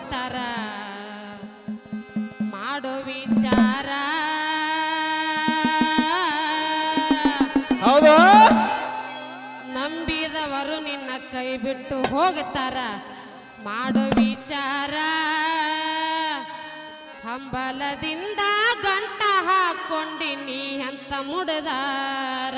ಹೋಗ್ತಾರ ಮಾಡೋ ವಿಚಾರ ಹೌದು ನಂಬಿದವರು ನಿನ್ನ ಕೈ ಬಿಟ್ಟು ಹೋಗ್ತಾರ ಮಾಡೋ ವಿಚಾರ ಹಂಬಲದಿಂದ ಗಂಟ ಹಾಕೊಂಡಿನಿ ಅಂತ ಮುಡದಾರ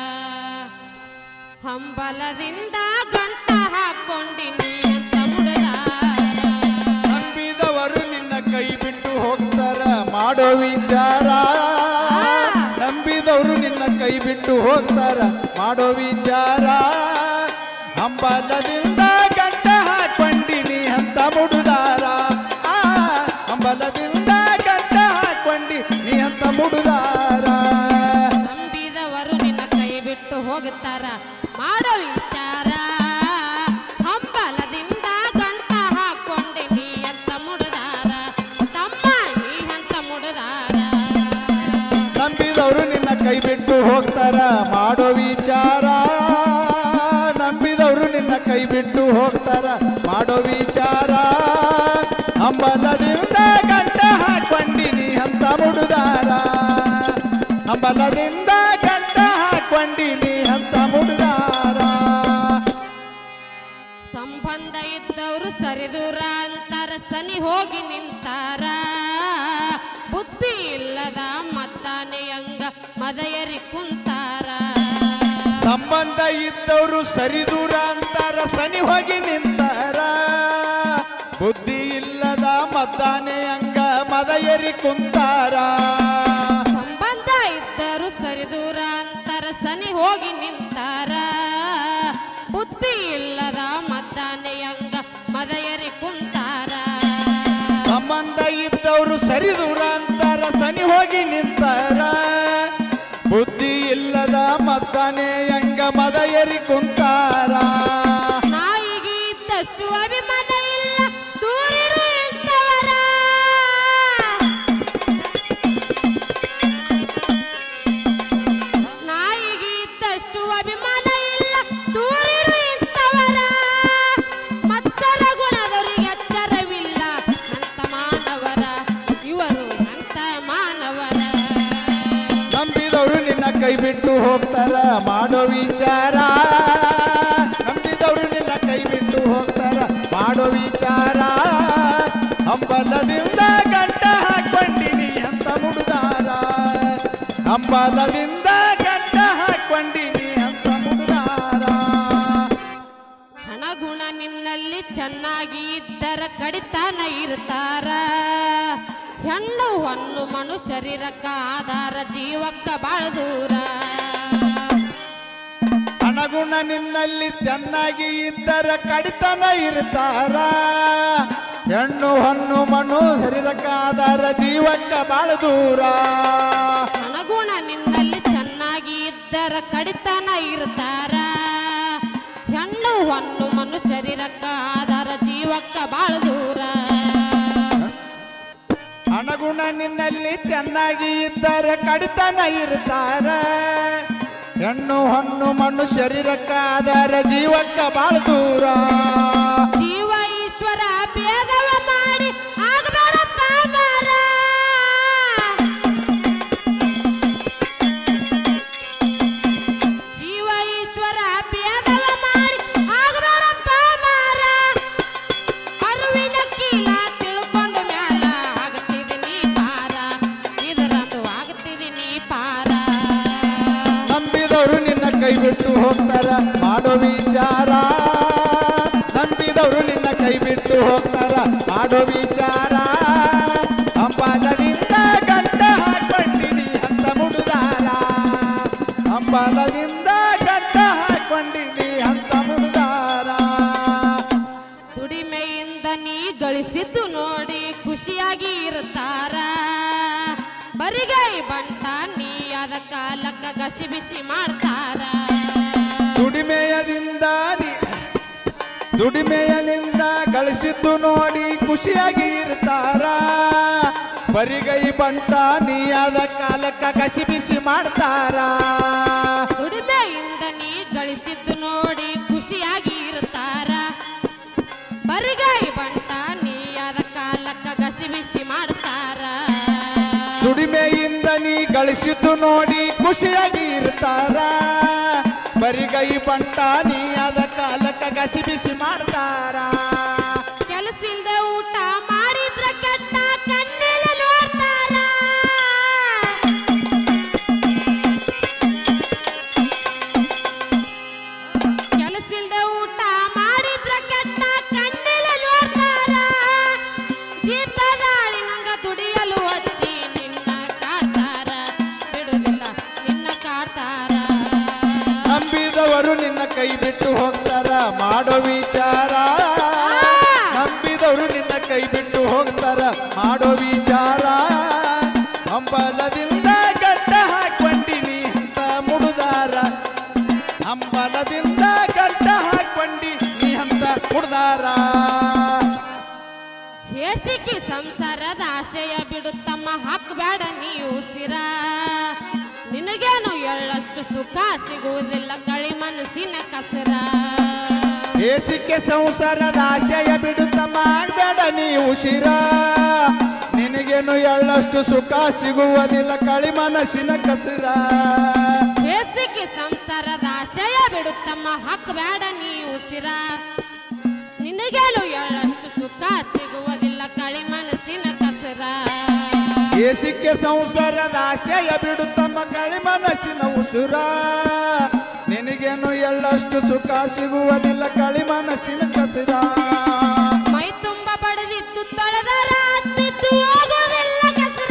ಹಂಬಲದಿಂದ ಗಂಟ ಹಾಕೊಂಡಿನಿ ಅಂತ ಮುಡದಾರ ನಂಬಿದವರು ನಿನ್ನ ಕೈ ಬಿಟ್ಟು ಹೋಗ್ತಾರ ಮಾಡೋ ವಿಚಾರ ನಂಬಿದವರು ನಿನ್ನ ಕೈ ಬಿಟ್ಟು ಹೋಗ್ತಾರ ಮಾಡೋ ವಿಚಾರ ಅಂಬಲದಿಂದ ಗಂಟ ಹಾಕೊಂಡಿನಿ ಅಂತ ಮುಡುದಾರ ಆ, ಅಂಬಲದಿಂದ ಗಂಟ ಹಾಕೊಂಡಿ ನೀ ಅಂತ ಮುಡುದಾರ ನಂಬಿದವರು ನಿನ್ನ ಕೈ ಬಿಟ್ಟು ಹೋಗುತ್ತಾರ ಮಾಡೋ ವಿಚಾರ ಹಂಬಲದಿಂದ ಗಂಟ ಹಾಕೊಂಡೆ ನೀ ಅಂತ ಮುಡದಾರ ತಮ್ಮ ನೀ ಅಂತ ಮುಡದಾರ ನಂಬಿದವರು ನಿನ್ನ ಕೈ ಬಿಟ್ಟು ಹೋಗ್ತಾರ ಮಾಡೋ ವಿಚಾರ ನಂಬಿದವರು ನಿನ್ನ ಕೈ ಬಿಟ್ಟು ಹೋಗ್ತಾರ ಮಾಡೋ ವಿಚಾರ ಅಂಬಲದಿಂದ ಗಂಟ ಹಾಕೊಂಡಿನಿ ಅಂತ ಮುಡುದಾರ ಅಂಬಲದಿಂದ ಗಂಟ ಹಾಕೊಂಡಿನಿ ಅಂತ ಮುಡುದಾರ ಸಂಬಂಧ ಇದ್ದವರು ಸರಿದೂರ ಅಂತಾರ ಸನಿ ಹೋಗಿ ನಿಂತಾರ ಬುದ್ಧಿ ಇಲ್ಲದ ಮತ್ತಾನೆ ಅಂಗ ಮದಯರಿ ಕುಂತಾರ ಸಂಬಂಧ ಇದ್ದವರು ಸರಿದೂರ ಅಂತಾರ ಸನಿ ಹೋಗಿ ನಿಂತಾರ ಬುದ್ಧಿ ಇಲ್ಲದ ಮದ್ದಾನೆ ಅಂಗ ಮದ ಎರಿ ಕುಂತಾರ ಸಂಬಂಧ ಇದ್ದರು ಸರಿದೂರ ಅಂತಾರ ಸನಿ ಹೋಗಿ ನಿಂತಾರ ಬುದ್ಧಿ ಇಲ್ಲದ ಮದ್ದಾನೆ ಅಂಗ ಮದಯರಿ ಕುಂತಾರ ಸಂಬಂಧ ಇದ್ದವರು ಸರಿದೂರ ಅಂತಾರ ಸನಿ ಹೋಗಿ ನಿಂತಾರ ಬುದ್ಧಿ ಇಲ್ಲದ ಮದ್ದಾನೆ ಅಂಗ ಮದ ಎರಿ ಕುಂತಾರ ನಾಯಿಗೆ ಇದ್ದಷ್ಟು ಅಭಿಮಾನ ಇಲ್ಲ ದೂರಿಡು ಇಂಥವರ ನಾಯಿಗೆ ಇದ್ದಷ್ಟು ಅಭಿಮಾನ ಇಲ್ಲ ದೂರಿಡು ಇಂಥವರ ಮತ್ಸರ ಗುಣದವರಿಗೆ ಎಚ್ಚರವಿಲ್ಲ ಅಂತ ಮಾನವರ ಇವರು ಅಂತ ಮಾನವರ ನಂಬಿದವರು ನಿನ್ನ ಕೈ ಬಿಟ್ಟು ಹೋಗ್ತಾರ ಮಾಡೋ ವಿಚಾರ ನಂಬಿದವರು ನಿನ್ನ ಕೈ ಬಿಟ್ಟು ಹೋಗ್ತಾರ ಮಾಡೋ ವಿಚಾರ ಅಂಬಲದಿಂದ ಗಂಟ ಹಾಕೊಂಡಿನಿ ಅಂತ ಮುಡುದಾರ ಅಂಬಲದಿಂದ ಗಂಟ ಹಾಕೊಂಡಿನಿ ಅಂತ ಮುಡುದಾರ ಹಣಗುಣ ನಿನ್ನಲ್ಲಿ ಚೆನ್ನಾಗಿ ಇದ್ದರ ಕಡಿತನ ಇರ್ತಾರ ಹೆಣ್ಣು ಹೊನ್ನು ಮನು ಶರೀರಕ್ಕ ಆಧಾರ ಜೀವಕ್ಕ ಬಾಳ ದೂರ ಹಣಗುಣ ನಿನ್ನಲ್ಲಿ ಚೆನ್ನಾಗಿ ಇದ್ದರ ಕಡಿತನ ಇರ್ತಾರ ಹೆಣ್ಣು ಹೊನ್ನು ಮಣ್ಣು ಶರೀರಕ್ಕಾದಾರ ಜೀವಕ್ಕ ಬಾಳ ದೂರ ಹಣಗುಣ ನಿನ್ನಲ್ಲಿ ಚೆನ್ನಾಗಿ ಇದ್ದರ ಕಡಿತನ ಇರ್ತಾರ ಹೆಣ್ಣು ಹೊನ್ನು ಮನು ಶರೀರಕ್ಕ ಆಧಾರ ಜೀವಕ್ಕ ಬಾಳ ದೂರ ಹಣಗುಣ ನಿನ್ನಲ್ಲಿ ಚೆನ್ನಾಗಿ ಇದ್ದರ ಕಡಿತನ ಇರ್ತಾರ ಹೆಣ್ಣು ಹೊನ್ನು ಮಣ್ಣು ಶರೀರಕ್ಕಾದಾರ ಜೀವಕ್ಕ ಬಾಳ ದೂರ ಜೀವ ಈಶ್ವರ ಭೇದವ ಮಾಡಿ ಆಗಬೇಡಪ್ಪ ಮಾರ ಜೀವ ಈಶ್ವರ ಭೇದವ ಮಾಡಿ ಆಗಬೇಡಪ್ಪ ಮಾರ ಅರಿವಿನ ಕೀಲ ತಿಳ್ಕೊಂಡು ಮ್ಯಾಲ ಆಗ್ತಿದ್ದೀನಿ ಪಾರ ಇದರಂದು ಆಗ್ತಿದ್ದೀನಿ ಪಾರ ನಂಬಿದವರು ನಿನ್ನ ಕೈ ಬಿಟ್ಟು ಹೋಗ್ತಾರ ಮಾಡೋ ವಿಚಾರ ನಂಬಿದವರು ನಿನ್ನ ಕೈ ಬಿಟ್ಟು ಹೋಗ್ತಾರ ಮಾಡೋ ವಿಚಾರ ಅಂಬಲದಿಂದ ಗಂಟ ಹಾಕೊಂಡಿನಿ ಅಂತ ಮುಡುದಾರ ಅಂಬಲದಿಂದ ಗಂಟ ಹಾಕೊಂಡಿನಿ ಅಂತ ಮುಡುದಾರ ದುಡಿಮೆಯಿಂದ ನೀ ಗಳಿಸಿದ್ದು ನೋಡಿ ಖುಷಿಯಾಗಿ ಇರ್ತಾರ ಬರಿಗೈ ಬಂಟ ನೀ ಅದ ಕಾಲಕ್ಕ ಗಸಿ ಬಿಸಿ ಮಾಡ್ತಾರ ದುಡಿಮೆಯದಿಂದ ನೀ- ದುಡಿಮೆಯಲಿಂದ ಗಳಿಸಿದ್ದು ನೋಡಿ ಖುಷಿಯಾಗಿ ಇರ್ತಾರ ಬರಿಗೈ ಬಂಟ ನೀಯಾದ ಕಾಲಕ್ಕ ಕಸಿ ಬಿಸಿ ಮಾಡ್ತಾರ ದುಡಿಮೆಯಿಂದ ನೀ ಗಳಿಸಿದ್ದು ನೋಡಿ ಖುಷಿಯಾಗಿ ಇರ್ತಾರ ಬರಿಗೈ ಬಂಟ ನೀ ಅದ ಗಳಿಸಿದ್ದು ನೋಡಿ ಖುಷಿಯಾಗಿ ಇರ್ತಾರ ಬರಿಗೈ ಬಂಟ ನೀ ಅದ ಕಾಲಕ್ಕ ಗಸಿ ಬಿಸಿ ಮಾಡ್ತಾರ ಕೆಲಸಿಲ್ದೆ ಊಟ ಮಾಡಿದ್ರ ಕೆಟ್ಟ ಕಣ್ಣೆಲ್ಲ ನೋಡ್ತಾರ ಕೆಲಸಿಲ್ದೆ ಊಟ ಮಾಡಿದ್ರ ಕೆಟ್ಟ ಕಣ್ಣೆಲ್ಲ ನೋಡ್ತಾರ ಜೀತದಾಳಿ ನಂಗ ದುಡಿಯಲು ಹಚ್ಚಿ ನಿನ್ನ ಕಾಡ್ತಾರ ಬಿಡುದಿಲ್ಲ ನಿನ್ನ ಕಾಡ್ತಾರ ನಂಬಿದವರು ನಿನ್ನ ಕೈ ಬಿಟ್ಟು ಹೋಗ್ತಾರ ಮಾಡೋ ವಿಚಾರ ನಂಬಿದವರು ನಿನ್ನ ಕೈ ಬಿಟ್ಟು ಹೋಗ್ತಾರ ಮಾಡೋ ವಿಚಾರ ಹಂಬಲದಿಂದ ಗಡ್ಡ ಹಾಕೊಂಡಿನಿ ಅಂತ ಮುಡುದಾರ ಹಂಬಲದಿಂದ ಗಡ್ಡ ಹಾಕೊಂಡಿ ನೀ ಅಂತ ಮುಡ್ದಾರ ಹೇಸಿಕಿ ಸಂಸಾರದ ಆಶಯ ಬಿಡುತ್ತಮ್ಮ ಹಾಕ್ಬೇಡ ನೀವು ಸಿರ ನಿನಗೇನು ಎಳ್ಳಷ್ಟು ಸುಖ ಸಿಗುವುದಿಲ್ಲ ಕಳಿ ಮನಸ್ಸಿನ ಕಸರ ಏಸಿಕೆ ಸಂಸಾರದ ಆಶಯ ಬಿಡುತ್ತ ಮಾಡಬೇಡ ನೀ ಉಸಿರ ನಿನಗೇನು ಎಳ್ಳಷ್ಟು ಸುಖ ಸಿಗುವುದಿಲ್ಲ ಕಳಿ ಮನಸ್ಸಿನ ಕಸರ ಹೇಸಿಕಿ ಸಂಸಾರದ ಆಶಯ ಬಿಡುತ್ತಮ್ಮ ಹಾಕ್ಬೇಡ ನೀವು ಸಿರ ನಿನಗೇನು ಎಳ್ಳಷ್ಟು ಸುಖ ಸಿಗುವುದಿಲ್ಲ ಕಳಿ ಮನಸ್ಸಿನ ಕಸರ ಏಸಿಕೆ ಸಂಸಾರದ ಆಶಯ ಬಿಡುತ್ತಮ್ಮ ಕಳಿ ಮನಸ್ಸಿನ ಉಸುರ ನಿನಗೇನು ಎಳ್ಳಷ್ಟು ಸುಖ ಸಿಗುವುದಿಲ್ಲ ಕಳಿ ಮನಸ್ಸಿನ ಕಸರ ಮೈ ತುಂಬ ಬಡದಿದ್ದು ತೊಳೆದರ ಹತ್ತಿದ್ದು ಹೋಗೋದಿಲ್ಲ ಕಸರ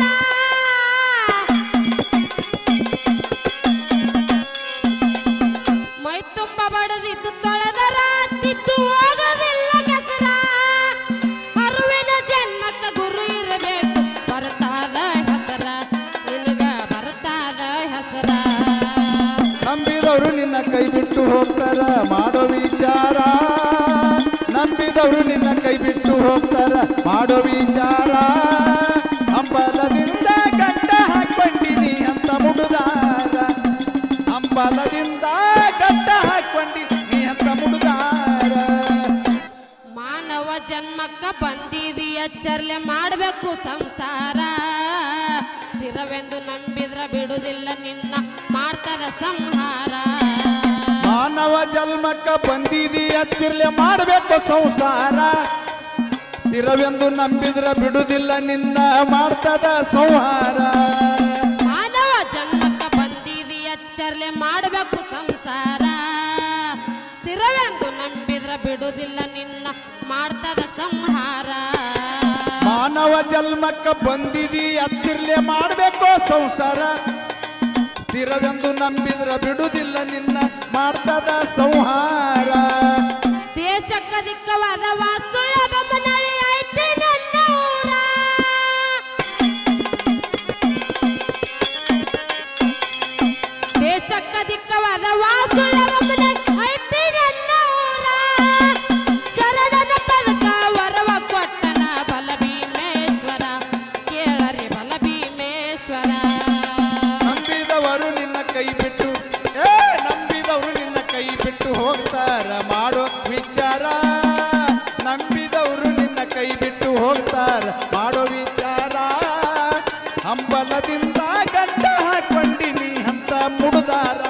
ಮೈ ತುಂಬ ಬಡದಿದ್ದು ತೊಳೆದರ ಹತ್ತಿದ್ದು ಹೋಗೋದಿಲ್ಲ ಕಸರ ಅರುವಿನ ಜನ್ಮಕ್ಕ ಗುರು ಇರಬೇಕು ಬರ್ತಾದ ಹೆಸರ ನಿನಗ ಬರ್ತಾದ ಹೆಸರ ನಂಬಿದವರು ನಿನ್ನ ಕೈ ಬಿಟ್ಟು ಹೋಗ್ತಾರ ಮಾಡೋ ವಿಚಾರ ನಂಬಿದವರು ನಿನ್ನ ಕೈ ಬಿಟ್ಟು ಹೋಗ್ತಾರ ಮಾಡೋ ವಿಚಾರ ಅಂಬಲದಿಂದ ಗಡ್ಡ ಹಾಕೊಂಡಿನಿ ಅಂತ ಮುಡುದಾರ ಅಂಬಲದಿಂದ ಗಡ್ಡ ಹಾಕೊಂಡಿ ನೀ ಅಂತ ಮುಡುದಾರ ಮಾನವ ಜನ್ಮಕ್ಕ ಬಂದಿದಿ ಎಚ್ಚರ್ಲೆ ಮಾಡಬೇಕು ಸಂಸಾರ ಸ್ಥಿರವೆಂದು ನಂಬಿದ್ರ ಬಿಡುದಿಲ್ಲ ನಿನ್ನ ಮಾಡ್ತದ ಸಂಹಾರ ಮಾನವ ಜನ್ಮಕ್ಕ ಬಂದಿದಿ ಹತ್ತಿರ್ಲೆ ಮಾಡಬೇಕು ಸಂಸಾರ ಸ್ಥಿರವೆಂದು ನಂಬಿದ್ರ ಬಿಡುದಿಲ್ಲ ನಿನ್ನ ಮಾಡ್ತದ ಸಂಹಾರ ಮಾನವ ಜನ್ಮಕ್ಕ ಬಂದಿದಿ ಎಚ್ಚರ್ಲೆ ಮಾಡಬೇಕು ಸಂಸಾರ ಸ್ಥಿರವೆಂದು ನಂಬಿದ್ರ ಬಿಡುದಿಲ್ಲ ನಿನ್ನ ಮಾಡ್ತದ ಸಂಹಾರ ಮಾನವ ಜನ್ಮಕ್ಕ ಬಂದಿದಿ ಹತ್ತಿರ್ಲೆ ಮಾಡಬೇಕು ಸಂಸಾರ ಸ್ಥಿರವೆಂದು ನಂಬಿದ್ರ ಬಿಡುದಿಲ್ಲ ನಿನ್ನ ಮಾಡ್ತದ ಸಂಹಾರ ದೇಶಕ್ಕ ದಿಕ್ಕವಾದ ವಾಸುಳ್ಳ ಬೊಮ್ಮನಳಿ ಐತಿ ನನ್ನ ಊರ ದೇಶಕ್ಕ ದಿಕ್ಕವಾದ ವಾಸುಳ್ಳ ಬೊಮ್ಮನಳಿ ಐತಿ ನನ್ನ ಊರ ಶರಣನ ಪದಕ ವರವ ಕೊಟ್ಟನ ಬಲ ಭೀಮೇಶ್ವರ ಕೇಳರಿ ಬಲ ಭೀಮೇಶ್ವರ ನಂಬಿದವರು ನಿನ್ನ ಕೈ ಬಿಟ್ಟು ಏ ನಂಬಿದವರು ನಿನ್ನ ಕೈ ಬಿಟ್ಟು ಹೋಗ್ತಾರ ಮಾಡೋ ವಿಚಾರ ನಂಬಿದವರು ನಿನ್ನ ಕೈ ಬಿಟ್ಟು ಹೋಗ್ತಾರ ಮಾಡೋ ವಿಚಾರ ಹಂಬಲದಿಂದ ಗಡ್ಡ ಹಾಕೊಂಡಿನಿ ಅಂತ ಮುಡುದಾರ